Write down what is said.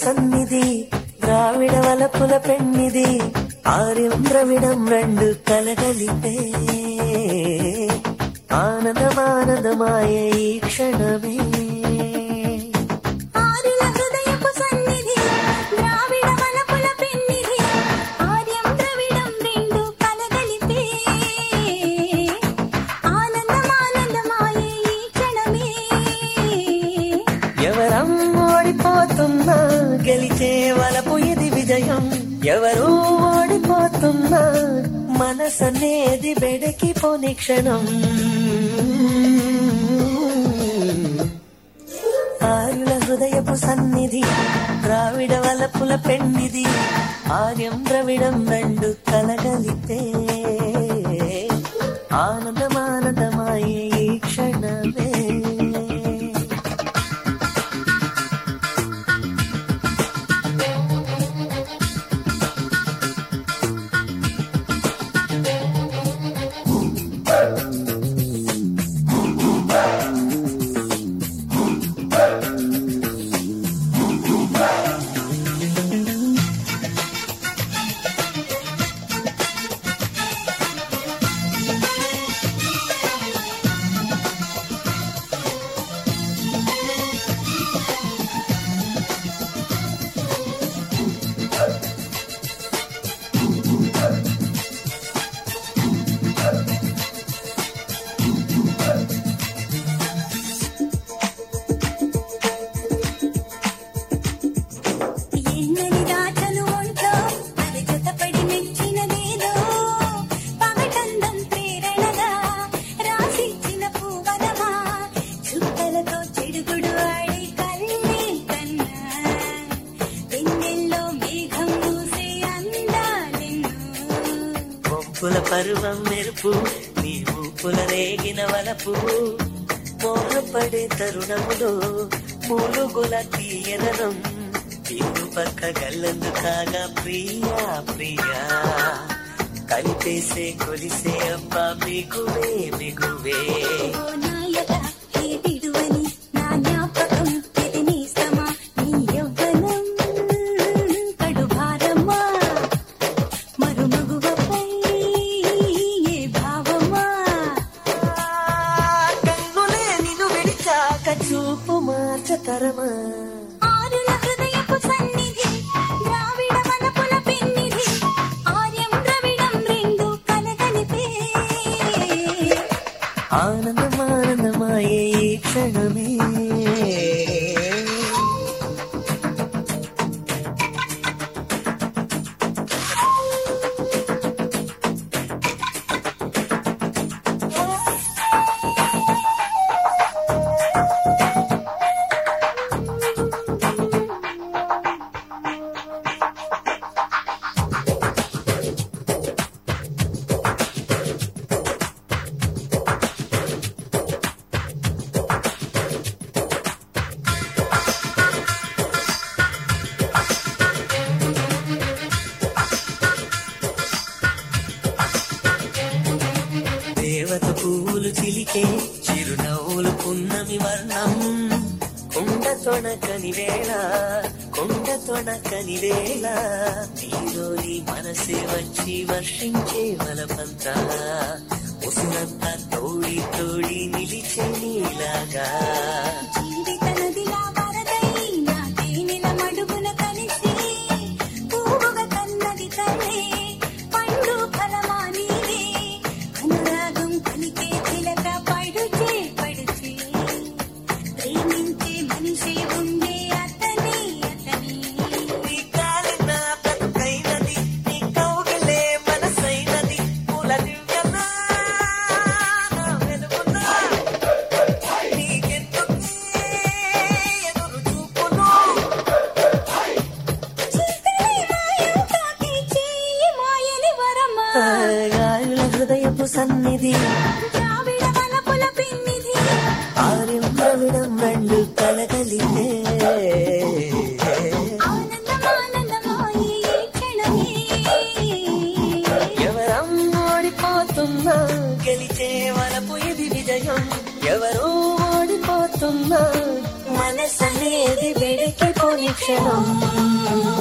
సన్నిధి ద్రావిడ వలపుల పెన్నిది ఆర్యం ద్రవిడం రెండు కలగలిపే ఆనందమానందమాయ ఈ క్షణమే ఆరుల హృదయపు సన్నిధి ద్రావిడ వలపుల పెన్నిధి ఆర్యం ద్రవిడం రెండు కలగలిపే ఆనందమానందమాయే ఈ క్షణమే ఎవరం ఓడిపోతున్నా గెలిచే వలపు ఇది విజయం ఎవరు ఓడిపోతున్నా మనసనేది బెడకిపోని క్షణం ఆరుల హృదయపు సన్నిధి ద్రావిడ వలపుల పెన్నిది ఆర్యం ద్రవిడం రెండు కలగలిపే ఆనందమానందమాయే ఈ క్షణమే ఎన్నని దాచను ఒంట్లో అది జతపడి మెచ్చినదేదో పగటందం ప్రేరణగా రాసిచ్చిన పూవనమా చుక్కలతో చెడుగుడు ఆడి కళ్ళే కన్నా వెన్నెల్లో మేఘం మూసే అందాలెన్నో మొప్పుల పరువం మెరుపు నీ ఊపుల రేగిన వలపు మోహపడే తరుణములో మూలుగుల తీయదనం ఇరు పక్క గల్లందు కాగా ప్రియా ప్రియా కలిపేసే కొలిసే అబ్బా మిగువే మిగువే ఓ నాయక హే విడువని నా జ్ఞాపకం ఇది నేస్తమా నీ యవ్వనం కడు భారమా మరుమగువపై ఏ భావమా కన్నులే నిన్ను విడిచాక చూపు మార్చతరమా ఆరుల హృదయపు సన్నిధి ద్రావిడ వనపుల పెన్నిధి ఆర్యం ద్రవిడం రెండు కలగలిపే ఆనందమానందమాయే ఈ క్షణమే దేవత పువ్వులు చిలికే చిరునవ్వులు పున్నమి వర్ణం కొండ తొణకని వేళ కొండ తొణకని వేళ నీలోని మనసే వచ్చి వర్షించే వలపంత ఉసునంతా తోడి తోడి నిలిచే నీలాగా జీవిత నదిలా వరదై నా తేనెల మడుగున కలిసి పువ్వుగా కన్నది తల్లే పండు ఫలమా నీవే అనురాగం పలికే చిలక పడుచే పడుచే ప్రేమించే మనిషి ఉండే అతనే అతనే నీ కాలి నా బ్రతుకైనది, నీ కౌగిలే మనసైనది, పూల దివ్యనా, నా వెలుగునా. నీకెందుకే ఎదురు చూపును? చిత్తని మాయం తాకి చేయి మాయని వరమా గాలుల హృదయపు సన్నిధి ద్రావిడ వనపుల పిన్నిధి ఆర్యం ద్రవిడం రెండు కలగలితే ఆనందమానందమాయే ఈ క్షణమే ఎవరం ఓడిపోతున్నా గెలిచే వలపు ఇది విజయం ఎవరు ఓడిపోతున్నా మనసనేది వెడికి పోని క్షణం